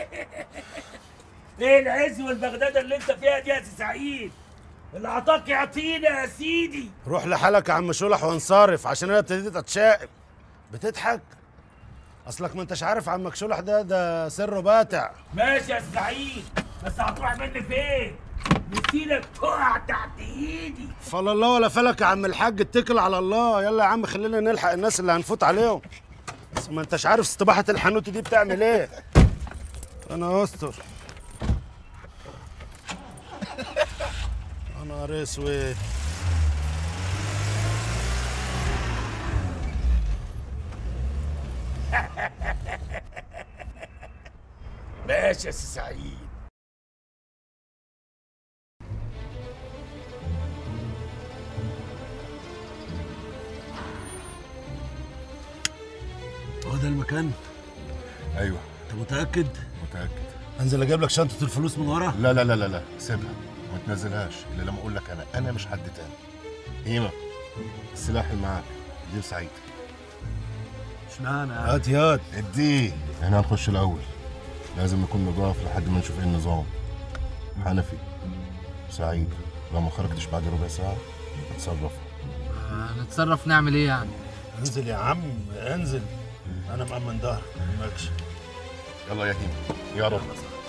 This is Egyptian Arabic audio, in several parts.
ايه العز والبغداد اللي انت فيها دي يا سي سعيد اللي عطاك يعطينا يا سيدي روح لحالك يا عم شلح وانصرف عشان انا ابتديت اتشائم بتضحك اصلك ما انتش عارف عمك شلح ده ده سره باتع ماشي يا سي سعيد بس هتروح مني فين نسيلك تقع تحت ايدي فلا الله ولا فلك يا عم الحاج اتكل على الله يلا يا عم خلينا نلحق الناس اللي هنفوت عليهم بس ما انتش عارف استباحة الحانوت دي بتعمل ايه انا استر يا نهار اسود ماشي يا سي سعيد هو ده المكان ايوه انت متاكد متاكد انزل اجيب لك شنطه الفلوس من ورا لا لا لا لا لا سيبها ما تنزلهاش الا لما اقول لك انا انا مش حد تاني هيما السلاح اللي معاك دي سعيد اشمعنى هات ياد اديه احنا هنخش الاول لازم نكون نضاف لحد ما نشوف ايه النظام حنفي سعيد لو ما خرجتش بعد ربع ساعه اتصرف هنتصرف نعمل ايه يعني انزل يا عم انزل انا مأمن ظهرك ما تهمكش يلا يا هيما يا رب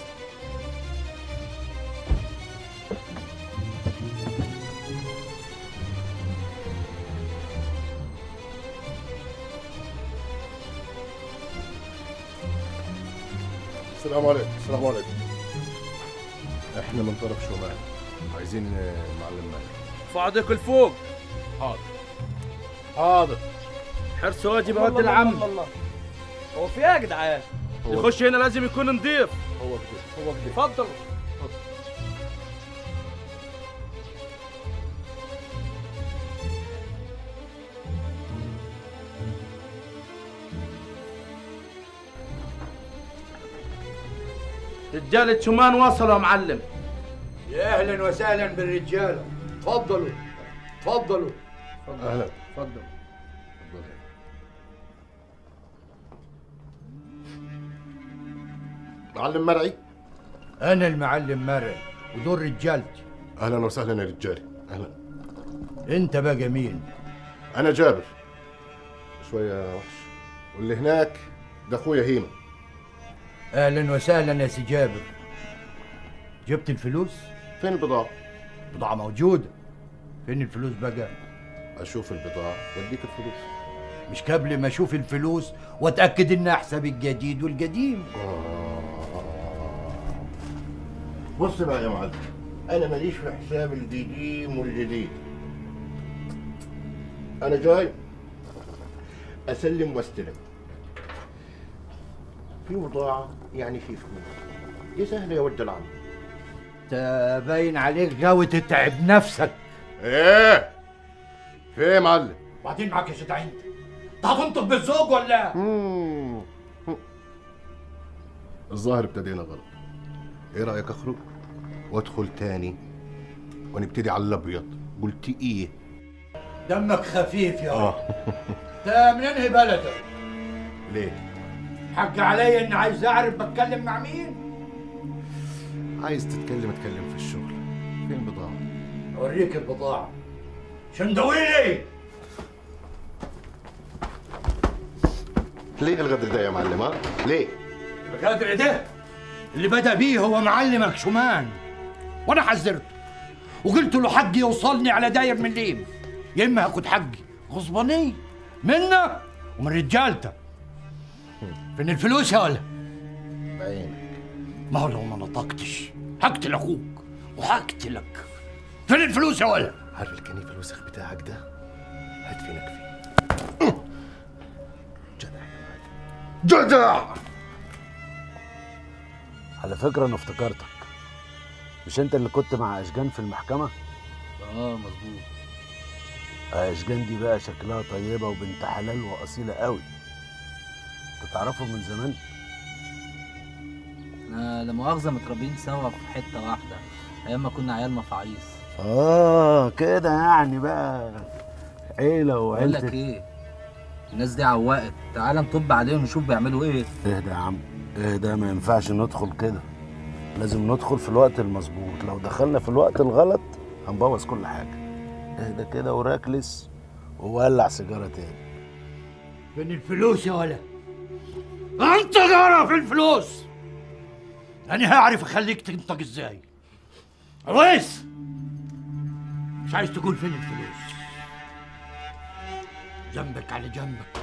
السلام عليكم السلام عليكم احنا من طرف شمال عايزين المعلم مالك فعدك الفوق حاضر حاضر حرص واجب اود العم هو في ايه يا جدعان؟ هو يخش هنا لازم يكون نضيف هو كده هو كده اتفضل رجالة شمان وصلوا يا معلم يا اهلا وسهلا بالرجاله تفضلوا تفضلوا اهلا اتفضل معلم مرعي انا المعلم مرعي ودول رجالتي اهلا وسهلا يا رجالي اهلا انت بقى مين انا جابر شويه وحش واللي هناك ده اخويا هيما اهلا وسهلا يا سي جابر جبت الفلوس فين البضاعه بضاعه موجوده فين الفلوس بقى اشوف البضاعه واديك الفلوس مش قبل ما اشوف الفلوس واتاكد انها حساب الجديد والقديم بص بقى يا معلم انا ماليش في حساب القديم والجديد انا جاي اسلم واستلم في بضاعه يعني في فلوس دي سهله يا ولد العم انت باين عليك غاوي تتعب نفسك ايه في ايه يا معلم بعدين معاك يا شجاع انت انت هتنطق بالزوج ولا مم. الظاهر ابتدينا غلط ايه رايك اخرج وادخل تاني ونبتدي على الابيض قلت ايه دمك خفيف يا اه انت من انهي بلدك ليه حق عليا اني عايز اعرف بتكلم مع مين عايز تتكلم اتكلم في الشغل فين البضاعه اوريك البضاعه شندويلي ليه الغدر ده يا معلم ها ليه القدر ده اللي بدا بيه هو معلمك شومان وانا حذرته وقلت له حقي يوصلني على داير من ليم يا اما هاخد حقي غصبانيه منك ومن رجالتك فين الفلوس يا ولا بعينك ما هو لو ما نطقتش هقتل اخوك وهقتلك فين الفلوس يا ولا عارف الكنيف الوسخ بتاعك ده هدفنك فيه جدع يا معلم جدع على فكره انا افتكرتك مش انت اللي كنت مع اشجان في المحكمه اه مظبوط اشجان دي بقى شكلها طيبه وبنت حلال واصيله قوي انت تعرفهم من زمان احنا لا مؤاخذه متربيين سوا في حته واحده ايام ما كنا عيال مفاعيس اه كده يعني بقى عيله بقول لك وعيله ايه الناس دي عوقت تعال نطب عليهم نشوف بيعملوا ايه اهدى يا عم ايه ده ما ينفعش ندخل كده لازم ندخل في الوقت المظبوط لو دخلنا في الوقت الغلط هنبوظ كل حاجه اهدى كده وراكلس وولع سيجاره تاني فين الفلوس يا ولا انت جرى في الفلوس انا هعرف اخليك تنطق ازاي عويس مش عايز تقول فين الفلوس جنبك على جنبك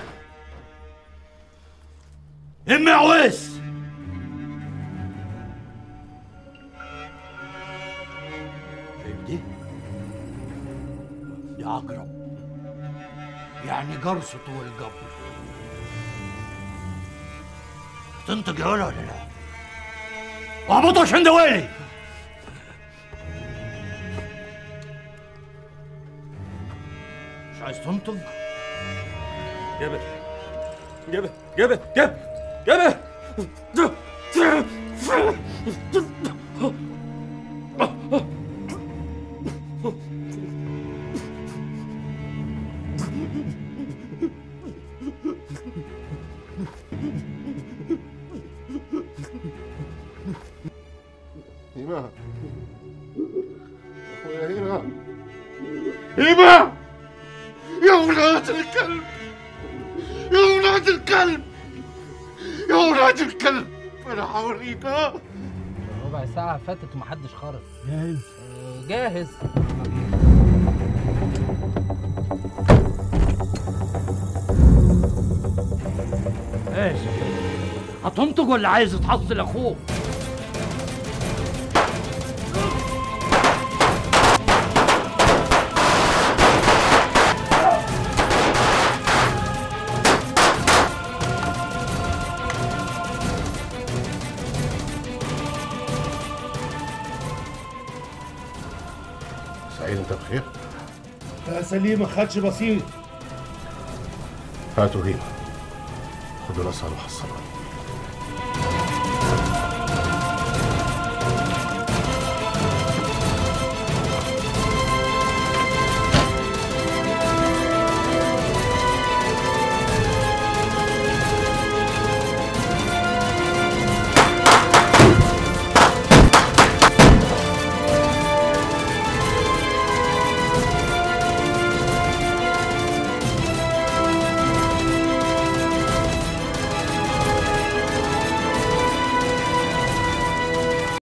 امي يا عويس شايف دي دي عقرب يعني قرصته والقبر تنطق يا ولا ولا لا اهبطوا عشان دوالي مش عايز تنطق جابر جابر جابر جابر جابر هيما اخويا هيما هيما يا ولاد الكلب يا ولاد الكلب يا ولاد الكلب انا حوريك ها ربع ساعة فاتت ومحدش خرج جاهز جاهز ايش هتنطق ولا عايز تحصل اخوك سعيد انت بخير يا سليم ما خدش بسيط هاتوا هيما خدوا راسها وحصلها